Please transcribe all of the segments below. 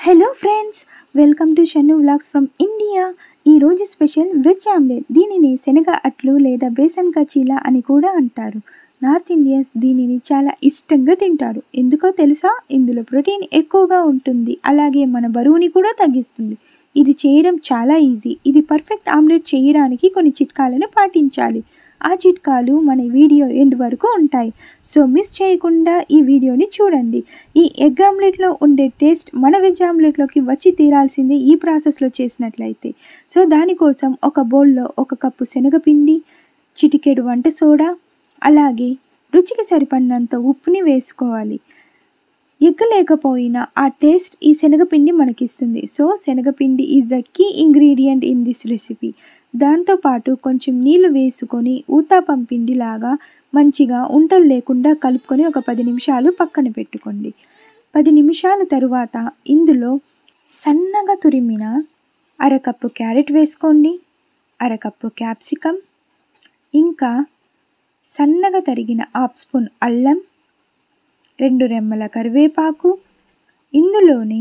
hello friends welcome to Shannu vlogs from India ఈరోజు special veg omelette దీనిని శనగ అట్లు లేదా బేసన్ కచీలా అని కూడా అంటారు నార్త్ ఇండియన్స్ దీనిని చాలా ఇష్టంగా తింటారు ఎందుకో తెలుసా ఇందులో ప్రోటీన్ ఎక్కువగా ఉంటుంది అలాగే మన బరువుని కూడా తగ్గిస్తుంది ఇది చేయడం చాలా ఈజీ ఇది పర్ఫెక్ట్ ఆమ్లెట్ చేయడానికి కొన్ని చిట్కాలను పాటించాలి ఆ చిట్కాలు మన వీడియో ఎండ్ వరకు ఉంటాయి సో మిస్ చేయకుండా ఈ వీడియోని చూడండి ఈ ఎగ్ ఆమ్లెట్లో ఉండే టేస్ట్ మన వెజ్ ఆమ్లెట్లోకి వచ్చి తీరాల్సిందే ఈ ప్రాసెస్లో చేసినట్లయితే సో దానికోసం ఒక బౌల్లో ఒక కప్పు శనగపిండి చిటికెడు వంట సోడా అలాగే రుచికి సరిపడినంత ఉప్పుని వేసుకోవాలి ఎగ్ లేకపోయినా ఆ టేస్ట్ ఈ శనగపిండి మనకిస్తుంది సో శనగపిండి is the key ingredient in this recipe దాంతోపాటు కొంచెం నీళ్లు వేసుకొని ఊతాపం పిండిలాగా మంచిగా ఉంటలు లేకుండా కలుపుకొని ఒక పది నిమిషాలు పక్కన పెట్టుకోండి పది నిమిషాల తరువాత ఇందులో సన్నగా తురిమిన అరకప్పు క్యారెట్ వేసుకోండి అరకప్పు క్యాప్సికమ్ ఇంకా సన్నగా తరిగిన హాఫ్ స్పూన్ అల్లం రెండు రెమ్మల కరివేపాకు ఇందులోని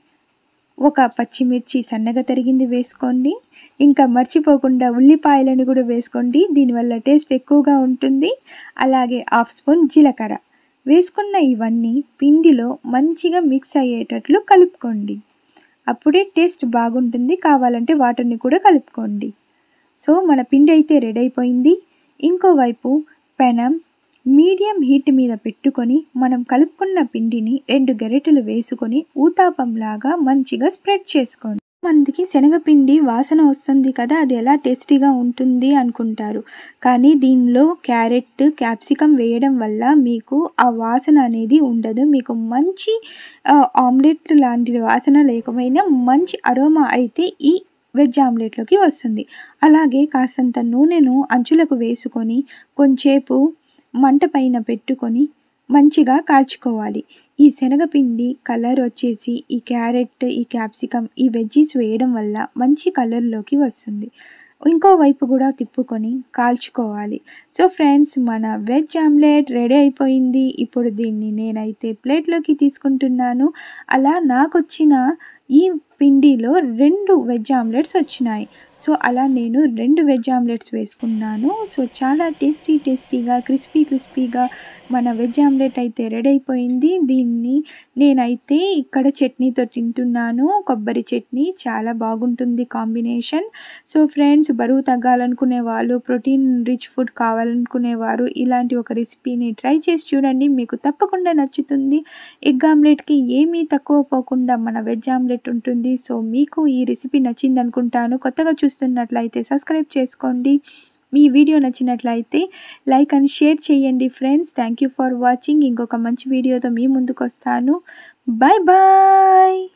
ఒక పచ్చిమిర్చి సన్నగా తరిగింది వేసుకోండి ఇంకా మర్చిపోకుండా ఉల్లిపాయలను కూడా వేసుకోండి దీనివల్ల టేస్ట్ ఎక్కువగా ఉంటుంది అలాగే హాఫ్ స్పూన్ జీలకర్ర వేసుకున్న ఇవన్నీ పిండిలో మంచిగా మిక్స్ అయ్యేటట్లు కలుపుకోండి అప్పుడే టేస్ట్ బాగుంటుంది కావాలంటే వాటర్ని కూడా కలుపుకోండి సో మన పిండి అయితే రెడీ అయిపోయింది ఇంకోవైపు పెనం మీడియం హీట్ మీద పెట్టుకొని మనం కలుపుకున్న పిండిని రెండు గరిటెలు వేసుకొని ఊతాపంలాగా మంచిగా స్ప్రెడ్ చేసుకోండి మందికి శనగపిండి వాసన వస్తుంది కదా అది ఎలా టేస్టీగా ఉంటుంది అనుకుంటారు కానీ దీనిలో క్యారెట్ క్యాప్సికమ్ వేయడం వల్ల మీకు ఆ వాసన అనేది ఉండదు మీకు మంచి ఆమ్లెట్ లాంటి వాసన లేకపోయినా మంచి అరోమా అయితే ఈ వెజ్ ఆమ్లెట్లోకి వస్తుంది అలాగే కాసంత నూనెను అంచులకు వేసుకొని కొంచేపు మంట పైన పెట్టుకొని మంచిగా కాల్చుకోవాలి ఈ శనగపిండి కలర్ వచ్చేసి ఈ క్యారెట్ ఈ క్యాప్సికమ్ ఈ వెజ్జీస్ వేయడం వల్ల మంచి కలర్లోకి వస్తుంది ఇంకో వైపు కూడా తిప్పుకొని కాల్చుకోవాలి సో ఫ్రెండ్స్ మన వెజ్ ఆమ్లెట్ రెడీ అయిపోయింది ఇప్పుడు దీన్ని నేనైతే ప్లేట్లోకి తీసుకుంటున్నాను అలా నాకు వచ్చిన ఈ పిండిలో రెండు వెజ్ ఆమ్లెట్స్ వచ్చినాయి సో అలా నేను రెండు వెజ్ ఆమ్లెట్స్ వేసుకున్నాను సో చాలా టేస్టీ టేస్టీగా క్రిస్పీ క్రిస్పీగా మన వెజ్ ఆమ్లెట్ అయితే రెడీ అయిపోయింది దీన్ని నేనైతే ఇక్కడ చట్నీతో తింటున్నాను కొబ్బరి చట్నీ చాలా బాగుంటుంది కాంబినేషన్ సో ఫ్రెండ్స్ బరువు తగ్గాలనుకునే వాళ్ళు ప్రోటీన్ రిచ్ ఫుడ్ కావాలనుకునేవారు ఇలాంటి ఒక రెసిపీని ట్రై చేసి చూడండి మీకు తప్పకుండా నచ్చుతుంది ఎగ్ ఆమ్లెట్కి ఏమీ తక్కువ పోకుండా మన వెజ్ ఆమ్లెట్ ఉంటుంది సో మీకు ఈ రెసిపీ నచ్చింది అనుకుంటాను కొత్తగా చూస్తున్నట్లయితే సబ్స్క్రైబ్ చేసుకోండి మీ వీడియో నచ్చినట్లయితే లైక్ అండ్ షేర్ చేయండి friends thank you for watching ఇంకొక మంచి వీడియోతో మీ ముందుకు వస్తాను బాయ్ బాయ్